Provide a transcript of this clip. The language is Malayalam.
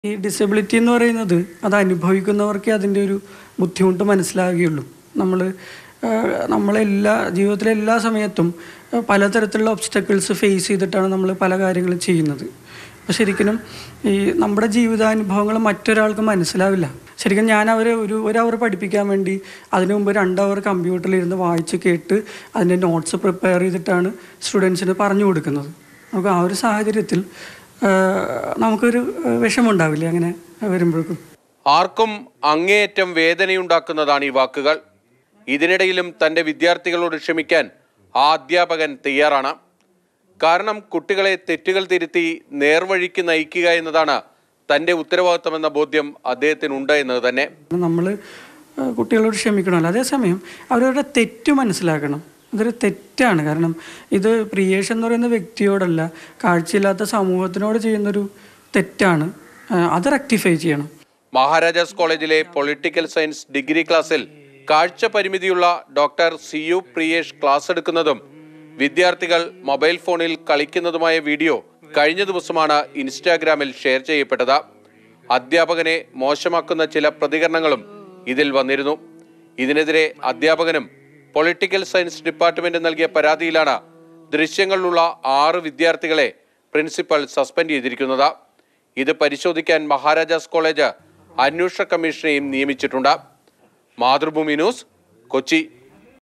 ഈ ഡിസബിലിറ്റി എന്ന് പറയുന്നത് അത് അനുഭവിക്കുന്നവർക്കേ അതിൻ്റെ ഒരു ബുദ്ധിമുട്ട് മനസ്സിലാവുകയുള്ളൂ നമ്മൾ നമ്മളെല്ലാ ജീവിതത്തിലെ എല്ലാ സമയത്തും ആ, പലതരത്തിലുള്ള ഒബ്സ്റ്റക്കിൾസ് ഫേസ് ചെയ്തിട്ടാണ് നമ്മൾ പല കാര്യങ്ങളും ചെയ്യുന്നത് അപ്പോൾ ശരിക്കും ഈ നമ്മുടെ ജീവിതാനുഭവങ്ങൾ മറ്റൊരാൾക്ക് മനസ്സിലാവില്ല ശരിക്കും ഞാൻ അവരെ ഒരു ഒരു അവർ പഠിപ്പിക്കാൻ വേണ്ടി അതിനു മുമ്പ് രണ്ട് അവർ കമ്പ്യൂട്ടറിൽ ഇരുന്ന് വായിച്ച് കേട്ട് അതിൻ്റെ നോട്ട്സ് പ്രിപ്പയർ ചെയ്തിട്ടാണ് സ്റ്റുഡൻസിന് പറഞ്ഞു കൊടുക്കുന്നത് നമുക്ക് ആ ഒരു സാഹചര്യത്തിൽ ആ, നമുക്കൊരു ആ, വിഷമമുണ്ടാവില്ലേ അങ്ങനെ വരുമ്പോഴേക്കും ആർക്കും അങ്ങേയറ്റം വേദനയുണ്ടാക്കുന്നതാണ് ഈ വാക്കുകൾ ഇതിനിടയിലും തൻ്റെ വിദ്യാർത്ഥികളോട് ക്ഷമിക്കാൻ ആ അധ്യാപകൻ തയ്യാറാണ് കാരണം കുട്ടികളെ തെറ്റുകൾ തിരുത്തി നേർവഴിക്ക് നയിക്കുക എന്നതാണ് തൻ്റെ ഉത്തരവാദിത്തമെന്ന ബോധ്യം അദ്ദേഹത്തിനുണ്ട് എന്നത് തന്നെ നമ്മൾ കുട്ടികളോട് ക്ഷമിക്കണമല്ലോ അതേസമയം അവരവരുടെ തെറ്റ് മനസ്സിലാക്കണം അതൊരു തെറ്റാണ് കാരണം ഇത് പ്രിയേഷ് എന്ന് പറയുന്ന വ്യക്തിയോടല്ല കാഴ്ചയില്ലാത്ത സമൂഹത്തിനോട് ചെയ്യുന്നൊരു തെറ്റാണ് ആ, അത് റെക്ടിഫൈ ചെയ്യണം മഹാരാജാസ് കോളേജിലെ പൊളിറ്റിക്കൽ സയൻസ് ഡിഗ്രി ക്ലാസ്സിൽ കാഴ്ച പരിമിതിയുള്ള doctor C U Priyesh class എടുക്കുന്നതും വിദ്യാർത്ഥികൾ മൊബൈൽ ഫോണിൽ കളിക്കുന്നതുമായ വീഡിയോ കഴിഞ്ഞ ദിവസമാണ് ഇൻസ്റ്റാഗ്രാമിൽ ഷെയർ ചെയ്യപ്പെട്ടത് അധ്യാപകനെ മോശമാക്കുന്ന ചില പ്രതികരണങ്ങളും ഇതിൽ വന്നിരുന്നു ഇതിനെതിരെ അധ്യാപകനും പൊളിറ്റിക്കൽ സയൻസ് ഡിപ്പാർട്ട്മെന്റ് നൽകിയ പരാതിയിലാണ് ദൃശ്യങ്ങളിലുള്ള ആറ് വിദ്യാർത്ഥികളെ പ്രിൻസിപ്പൽ സസ്പെൻഡ് ചെയ്തിരിക്കുന്നത് ഇത് പരിശോധിക്കാൻ മഹാരാജാസ് കോളേജ് അന്വേഷണ കമ്മീഷനെയും നിയമിച്ചിട്ടുണ്ട് മാതൃഭൂമി ന്യൂസ് കൊച്ചി